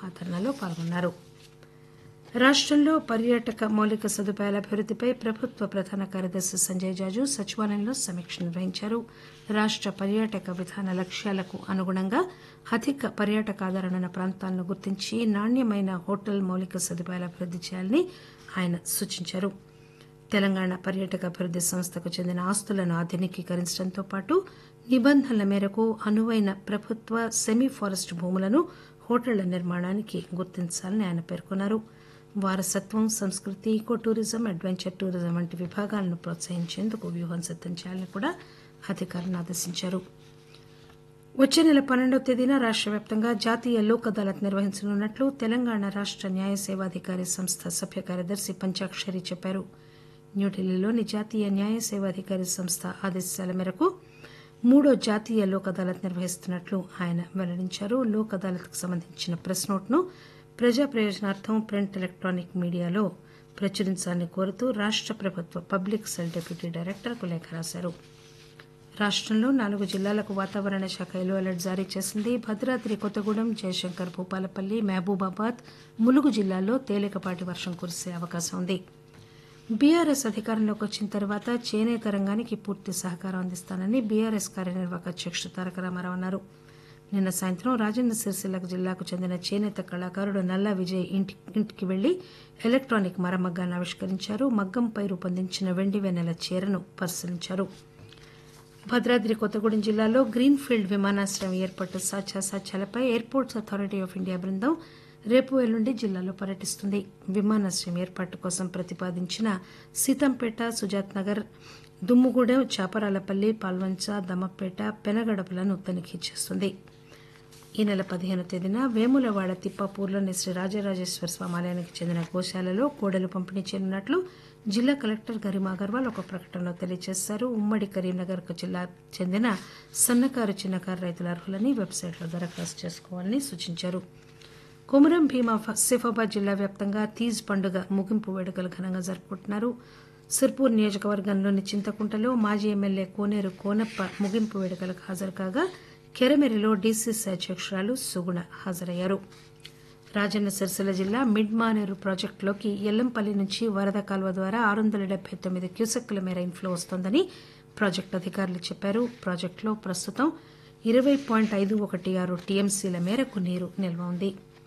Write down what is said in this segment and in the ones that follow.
మహాధర్నాలో పాల్గొన్నారు రాష్టంలో పర్యాటక మౌలిక సదుపాయాల అభివృద్దిపై ప్రభుత్వ ప్రధాన కార్యదర్శి సంజయ్ జాజు సచివాలయంలో సమీక్ష నిర్వహించారు రాష్ట పర్యాటక విధాన లక్ష్యాలకు అనుగుణంగా అధిక పర్యాటక ఆదరణ ఉన్న ప్రాంతాలను గుర్తించి నాణ్యమైన హోటల్ మౌలిక సదుపాయాలు అభివృద్ది చేయాలని ఆయన సూచించారు తెలంగాణ పర్యాటక అభివృద్ది సంస్థకు చెందిన ఆస్తులను ఆధునికీకరించడంతో పాటు నిబంధనల మేరకు అనువైన ప్రభుత్వ సెమీ ఫారెస్ట్ భూములను హోటళ్ల నిర్మాణానికి గుర్తించాలని ఆయన పేర్కొన్నారు వారసత్వం సంస్కృతి ఈకో టూరిజం అడ్వెంచర్ టూరిజం వంటి విభాగాలను ప్రోత్సహించేందుకు వ్యూహం సిద్దం చేయాలని కూడా అధికారులను ఆదేశించారు వచ్చే నెల పన్నెండవ తేదీన రాష్ట వ్యాప్తంగా జాతీయ లోక్ అదాలత్ నిర్వహించనున్నట్లు తెలంగాణ రాష్ట న్యాయ సేవాధికారి సంస్థ సభ్య కార్యదర్శి పంచాక్షరి చెప్పారు న్యూఢిల్లీలోని జాతీయ న్యాయ సేవాధికారి సంస్థ ఆదేశాల మేరకు మూడో జాతీయ లోక్ అదాలత్ నిర్వహిస్తున్నట్లు ఆయన వెల్లడించారు లోక్ అదాలత్ కు సంబంధించిన ప్రెస్ నోట్ను ప్రజా ప్రయోజనార్థం ప్రింట్ ఎలక్ట్రానిక్ మీడియాలో ప్రచురించాలని కోరుతూ రాష్ట ప్రభుత్వ పబ్లిక్ సెల్ డిప్యూటీ డైరెక్టర్కు లేఖ రాశారు రాష్టంలో నాలుగు జిల్లాలకు వాతావరణ శాఖ ఎల్లో అలర్ట్ జారీ చేసింది భద్రాద్రి కొత్తగూడెం జయశంకర్ భూపాలపల్లి మహబూబాబాద్ ములుగు జిల్లాల్లో తేలికపాటి వర్షం కురిసే అవకాశం ఉంది బీఆర్ఎస్ అధికారంలోకి వచ్చిన తర్వాత చేనేత రంగానికి పూర్తి సహకారం అందిస్తానని బీఆర్ఎస్ కార్యనిర్వాహక అధ్యక్షుడు తారక రామారావు అన్నారు నిన్న సాయంత్రం రాజన్న సిరిసిల్ల జిల్లాకు చెందిన చేనేత కళాకారుడు నల్లా విజయ్ ఇంటి ఇంటికి వెళ్లి ఎలక్ట్రానిక్ మరమగ్గాన్ని ఆవిష్కరించారు మగ్గంపై రూపొందించిన వెండి వెన్నెల చీరను పరిశీలించారు భద్రాద్రి కొత్తగూడెం జిల్లాలో గ్రీన్ ఫీల్డ్ విమానాశ్రయం ఏర్పాటు సాధ్యాసాధ్యాలపై ఎయిర్పోర్ట్స్ అథారిటీ ఆఫ్ ఇండియా బృందం రేపు ఎల్లుండి జిల్లాలో పర్యటిస్తుంది విమానాశ్రయం ఏర్పాటు కోసం ప్రతిపాదించిన సీతంపేట సుజాత్ నగర్ దుమ్ముగూడెం చాపరాలపల్లి పాల్వంచ దమ్మపేట పెనగడపలను తనిఖీ చేస్తుంది ఈ నెల పదిహేను తేదీన వేములవాడ తిప్పాపూర్లోని శ్రీ రాజరాజేశ్వర స్వామి ఆలయానికి చెందిన గోశాలలో కోడలు పంపిణీ చేయనున్నట్లు జిల్లా కలెక్టర్ గరిమా అగర్వాల్ ఒక ప్రకటనలో తెలియజేశారు ఉమ్మడి కరీంనగర్ జిల్లా చెందిన సన్నకారు చిన్నకారు రైతుల అర్హులని వెబ్సైట్లో దరఖాస్తు చేసుకోవాలని సూచించారు కొమురం భీమా ఆసిఫాబాద్ జిల్లా వ్యాప్తంగా తీజ్ పండుగ ముగింపు వేడుకలు ఘనంగా జరుపుకుంటున్నారు సిర్పూర్ నియోజకవర్గంలోని చింతకుంటలో మాజీ ఎమ్మెల్యే కోనేరు కోనప్ప ముగింపు వేడుకలకు హాజరు కాగా కెరమెరిలో డీసీసీ అధ్యక్షురాలు సుగుణ హాజరయ్యారు రాజన్న సిరిసిల్ల జిల్లా మిడ్ మానేరు ప్రాజెక్టులోకి ఎల్లంపల్లి నుంచి వరద కాలువ ద్వారా ఆరు వందల డెబ్బై తొమ్మిది క్యూసెక్కుల మేర ఇన్ఫ్లో వస్తోందని ప్రాజెక్టు అధికారులు చెప్పారు ప్రాజెక్టులో ప్రస్తుతం ఇరవై పాయింట్ ఐదు ఒకటి ఆరు టీఎంసీల మేరకు నీరు నిల్వ ఉంది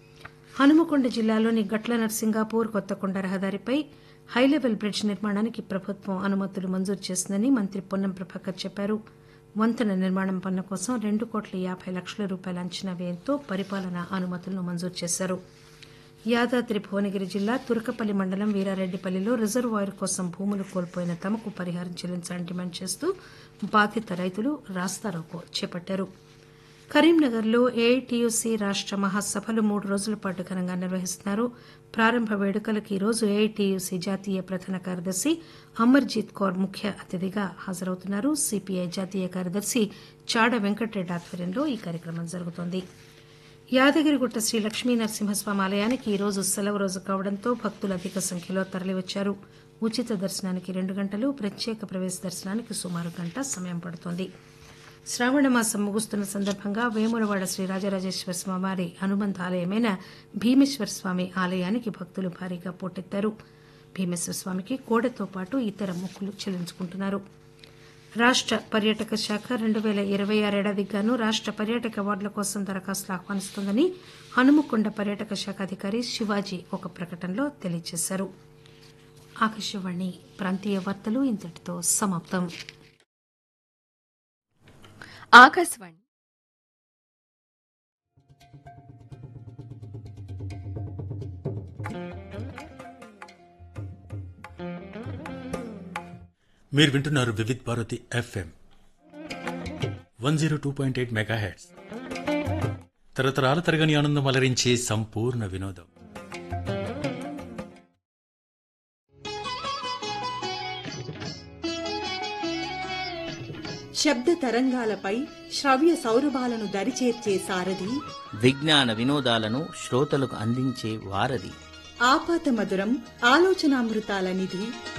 హనుమకొండ జిల్లాలోని గట్ల నర్సింగాపూర్ కొత్తకొండ రహదారిపై హైలెవెల్ బ్రిడ్జ్ నిర్మాణానికి ప్రభుత్వం అనుమతులు మంజూరు చేసిందని మంత్రి పొన్నం ప్రభాకర్ చెప్పారు వంతెన నిర్మాణం పనుల కోసం రెండు కోట్ల యాభై లక్షల రూపాయల అంచనా వ్యయంతో పరిపాలనా అనుమతులను మంజూరు చేశారు యాదాద్రి భువనగిరి జిల్లా తురకపల్లి మండలం వీరారెడ్డిపల్లిలో రిజర్వాయర్ కోసం భూములు కోల్పోయిన తమకు పరిహారం చెల్లించాలని డిమాండ్ చేస్తూ బాధిత రైతులు రాస్తారోకో చేపట్టారు కరీంనగర్లో ఏఐటీయూసీ రాష్ట మహాసభలు మూడు రోజుల పాటు ఘనంగా నిర్వహిస్తున్నారు ప్రారంభ వేడుకలకు ఈ రోజు ఏఐటీయూసీ జాతీయ ప్రధాన కార్యదర్శి అమర్జీత్ కౌర్ ముఖ్య అతిథిగా హాజరవుతున్నారు సిపిఐ జాతీయ కార్యదర్శి చాడ వెంకటరెడ్డి ఆధ్వర్యంలో ఈ కార్యక్రమం జరుగుతోంది యాదగిరిగుట్ట శ్రీ లక్ష్మీ నరసింహస్వామి ఆలయానికి ఈ రోజు సెలవు రోజు కావడంతో భక్తులు అధిక సంఖ్యలో తరలివచ్చారు ఉచిత దర్శనానికి రెండు గంటలు ప్రత్యేక ప్రవేశ దర్శనానికి సుమారు గంట సమయం పడుతోంది శ్రావణ మాసం ముగుస్తున్న సందర్భంగా వేములవాడ శ్రీ రాజరాజేశ్వర స్వామి అనుబంధ ఆలయమైన భీమేశ్వర స్వామి ఆలయానికి భక్తులు భారీగా పోటెత్తారు భీమేశ్వర స్వామికి కోడెతో పాటు ఇతర మొక్కులు చెల్లించుకుంటున్నారు రాష్ట పర్యాటక శాఖ రెండు పేల ఇరవై ఆరేడాదికి గాను రాష్ట పర్యాటక అవార్డుల కోసం దరఖాస్తులు ఆహ్వానిస్తోందని హనుమకొండ పర్యాటక శాఖ అధికారి శివాజీ ఒక ప్రకటనలో తెలియజేశారు ఆకాశవాణి ప్రాంతీయ వార్తలు ఇంతటితో సమాప్తం ఆకాశవాణి మీరు వింటున్నారు Vividh Bharati FM one zero two point eight mega hertz తరతరాల తరగని ఆనందం అలరించే సంపూర్ణ వినోదం శబ్ద తరంగాలపై శ్రవ్య సౌరభాలను దరిచేర్చే సారథి విజ్ఞాన వినోదాలను శ్రోతలకు అందించే వారధి ఆపాత మధురం ఆలోచనామృతాల నిధి